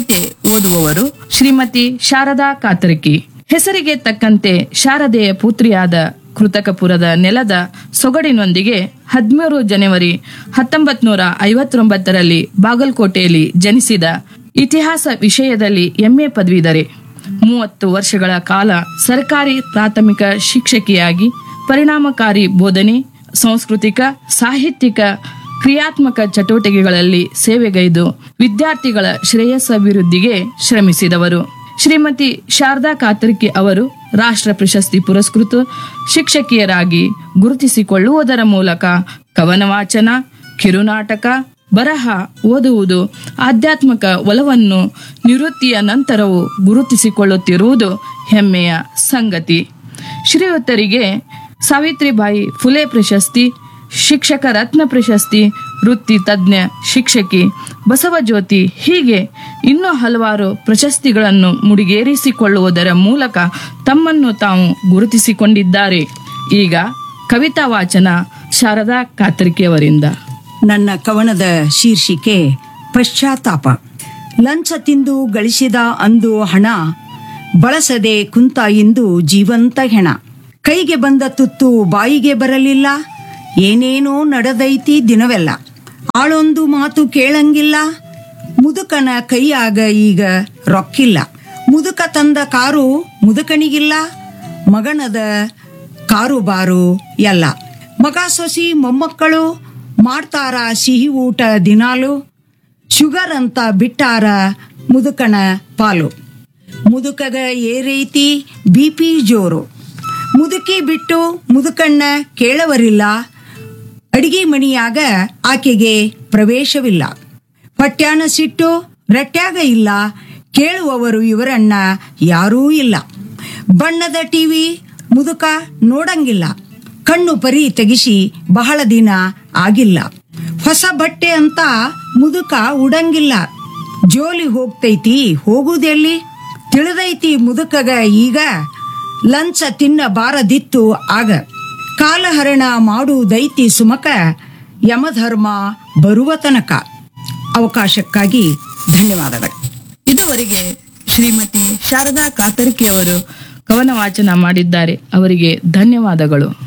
ಕವಿತೆ ಓದುವವರು ಶ್ರೀಮತಿ ಶಾರದಾ ಕಾತರಕಿ ಹೆಸರಿಗೆ ತಕ್ಕಂತೆ ಶಾರದೆಯ ಪುತ್ರಿಯಾದ ಕೃತಕಪುರದ ನೆಲದ ಸೊಗಡಿನೊಂದಿಗೆ ಹದಿಮೂರು ಜನವರಿ ಹತ್ತೊಂಬತ್ ನೂರ ಐವತ್ತೊಂಬತ್ತರಲ್ಲಿ ಬಾಗಲಕೋಟೆಯಲ್ಲಿ ಜನಿಸಿದ ಇತಿಹಾಸ ವಿಷಯದಲ್ಲಿ ಎಂಎ ಪದವೀಧರೆ ಮೂವತ್ತು ವರ್ಷಗಳ ಕಾಲ ಸರ್ಕಾರಿ ಪ್ರಾಥಮಿಕ ಶಿಕ್ಷಕಿಯಾಗಿ ಪರಿಣಾಮಕಾರಿ ಬೋಧನೆ ಸಾಂಸ್ಕೃತಿಕ ಸಾಹಿತ್ಯಿಕ ಕ್ರಿಯಾತ್ಮಕ ಚಟುವಟಿಕೆಗಳಲ್ಲಿ ಸೇವೆಗೈದು ವಿದ್ಯಾರ್ಥಿಗಳ ಶ್ರೇಯಸ್ಸಭಿವೃದ್ಧಿಗೆ ಶ್ರಮಿಸಿದವರು ಶ್ರೀಮತಿ ಶಾರದಾ ಕಾತರ್ಕಿ ಅವರು ರಾಷ್ಟ್ರ ಪ್ರಶಸ್ತಿ ಪುರಸ್ಕೃತ ಶಿಕ್ಷಕಿಯರಾಗಿ ಗುರುತಿಸಿಕೊಳ್ಳುವುದರ ಮೂಲಕ ಕವನ ವಾಚನ ಕಿರುನಾಟಕ ಬರಹ ಓದುವುದು ಆಧ್ಯಾತ್ಮಿಕ ಒಲವನ್ನು ನಿವೃತ್ತಿಯ ನಂತರವೂ ಗುರುತಿಸಿಕೊಳ್ಳುತ್ತಿರುವುದು ಹೆಮ್ಮೆಯ ಸಂಗತಿ ಶ್ರೀಯುತರಿಗೆ ಸಾವಿತ್ರಿಬಾಯಿ ಫುಲೆ ಪ್ರಶಸ್ತಿ ಶಿಕ್ಷಕ ರತ್ನ ಪ್ರಶಸ್ತಿ ವೃತ್ತಿ ತಜ್ಞ ಶಿಕ್ಷಕಿ ಬಸವಜ್ಯೋತಿ ಹೀಗೆ ಇನ್ನೂ ಹಲವಾರು ಪ್ರಶಸ್ತಿಗಳನ್ನು ಮುಡಿಗೇರಿಸಿಕೊಳ್ಳುವುದರ ಮೂಲಕ ತಮ್ಮನ್ನು ತಾವು ಗುರುತಿಸಿಕೊಂಡಿದ್ದಾರೆ ಈಗ ಕವಿತಾ ವಾಚನ ಶಾರದಾ ಕಾತರ್ಕಿಯವರಿಂದ ನನ್ನ ಕವನದ ಶೀರ್ಷಿಕೆ ಪಶ್ಚಾತ್ತಾಪ ಲಂಚ ತಿಂದು ಗಳಿಸಿದ ಅಂದು ಹಣ ಬಳಸದೆ ಕುಂತ ಇಂದು ಜೀವಂತ ಹೆಣ ಕೈಗೆ ಬಂದ ತುತ್ತು ಬಾಯಿಗೆ ಬರಲಿಲ್ಲ ಏನೇನೋ ನಡೆದೈತಿ ದಿನವೆಲ್ಲ ಆಳೊಂದು ಮಾತು ಕೇಳಂಗಿಲ್ಲ ಮುದುಕನ ಕೈಯಾಗ ಈಗ ರೊಕ್ಕಿಲ್ಲ ಮುದುಕ ತಂದ ಕಾರು ಮುದುಕನಿಗಿಲ್ಲ ಮಗನದ ಕಾರುಬಾರು ಎಲ್ಲ ಮಗ ಸೊಸಿ ಮೊಮ್ಮಕ್ಕಳು ಮಾಡ್ತಾರ ಸಿಹಿ ಊಟ ದಿನಾಲು ಶುಗರ್ ಅಂತ ಬಿಟ್ಟಾರ ಮುದುಕನ ಪಾಲು ಮುದುಕಗ ಏರೈತಿ ಬಿ ಪಿ ಜೋರು ಮುದುಕಿ ಬಿಟ್ಟು ಮುದುಕಣ್ಣ ಕೇಳವರಿಲ್ಲ ಅಡಿಗೆ ಮಣಿಯಾಗ ಆಕೆಗೆ ಪ್ರವೇಶವಿಲ್ಲ ಪಟ್ಯಾನ ಸಿಟ್ಟು ರಟ್ಯಾಗ ಇಲ್ಲ ಕೇಳುವವರು ಇವರನ್ನ ಯಾರೂ ಇಲ್ಲ ಬಣ್ಣದ ಟಿವಿ ಮುದುಕ ನೋಡಂಗಿಲ್ಲ ಕಣ್ಣು ಪರಿ ತೆಗಿಸಿ ಬಹಳ ದಿನ ಆಗಿಲ್ಲ ಹೊಸ ಬಟ್ಟೆ ಅಂತ ಮುದುಕ ಉಡಂಗಿಲ್ಲ ಜೋಲಿ ಹೋಗ್ತೈತಿ ಹೋಗುದೆಲ್ಲಿ ತಿಳಿದೈತಿ ಮುದುಕಗ ಈಗ ಲಂಚ ತಿನ್ನಬಾರದಿತ್ತು ಆಗ ಕಾಲಹರಣ ಮಾಡುವುದೈತಿ ಸುಮಕ ಯಮಧರ್ಮ ಬರುವ ತನಕ ಅವಕಾಶಕ್ಕಾಗಿ ಧನ್ಯವಾದಗಳು ಇದುವರೆಗೆ ಶ್ರೀಮತಿ ಶಾರದಾ ಕಾತರ್ಕಿ ಅವರು ಕವನ ವಾಚನ ಮಾಡಿದ್ದಾರೆ ಅವರಿಗೆ ಧನ್ಯವಾದಗಳು